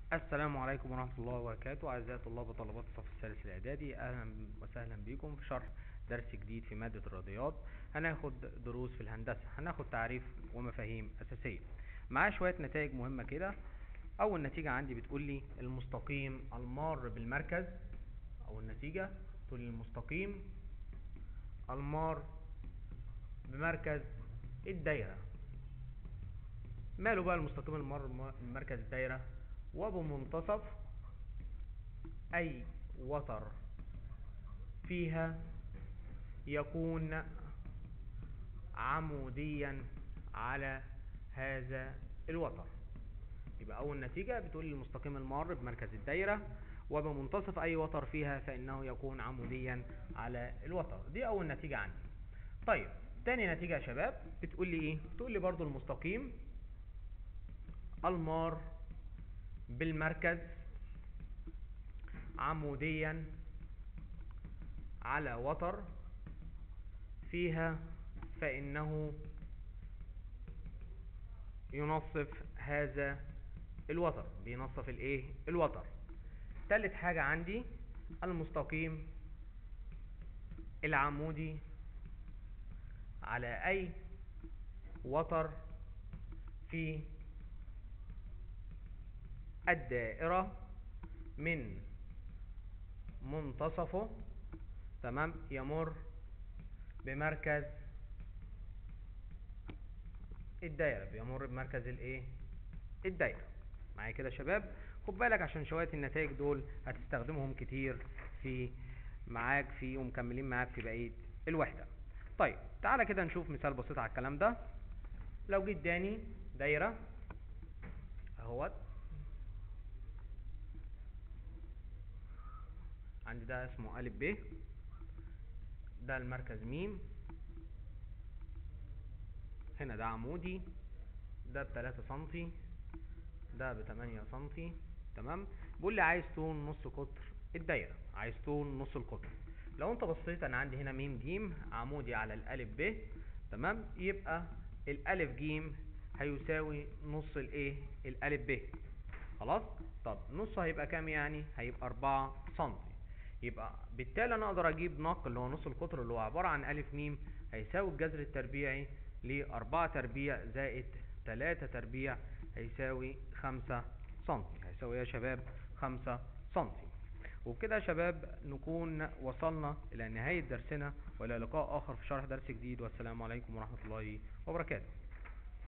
السلام عليكم ورحمة الله وبركاته أعزائي طلاب وطالبات الصف الثالث الإعدادي أهلا وسهلا بكم في شرح درس جديد في مادة الرياضيات هناخد دروس في الهندسة هناخد تعريف ومفاهيم أساسية معاه شوية نتائج مهمة كده أول نتيجة عندي بتقول لي المستقيم المار بالمركز أو النتيجة تقول لي المستقيم المار بمركز الدايرة ماله بقى المستقيم المار بمركز الدايرة وبمنتصف أي وتر فيها يكون عموديا على هذا الوتر يبقى أول نتيجة بتقول المستقيم المار بمركز الدايرة وبمنتصف أي وتر فيها فإنه يكون عموديا على الوتر دي أول نتيجة عندي طيب تاني نتيجة يا شباب بتقول لي إيه بتقول لي برضو المستقيم المار بالمركز عموديا على وتر فيها فإنه ينصف هذا الوتر بينصف الايه الوتر تالت حاجة عندي المستقيم العمودي على اي وتر في الدائرة من منتصفه تمام يمر بمركز الدايرة بيمر بمركز الايه الدايرة معايا كده يا شباب خد بالك عشان شوية النتائج دول هتستخدمهم كتير في معاك في ومكملين معاك في بقية الوحدة طيب تعالى كده نشوف مثال بسيط على الكلام ده لو جيت اداني دايرة اهوت عندي ده اسمه ألف ب ده المركز ميم هنا ده عمودي ده بتلاتة سنتي ده بتمانية سنتي تمام بيقول لي عايز طول نص قطر الدايرة عايز طول نص القطر لو انت بصيت انا عندي هنا ميم جيم عمودي على الالف ب تمام يبقى الالف جيم هيساوي نص الايه الالف ب خلاص طب نص هيبقى كام يعني هيبقى اربعة سنتي يبقى بالتالي انا اقدر اجيب نق اللي هو نص القطر اللي هو عبارة عن الف ميم هيساوي الجذر التربيعي لأربعة تربيع زائد تلاتة تربيع هيساوي خمسة سنتي هيساوي يا شباب خمسة سنتي وبكده يا شباب نكون وصلنا إلى نهاية درسنا وإلى لقاء آخر في شرح درس جديد والسلام عليكم ورحمة الله وبركاته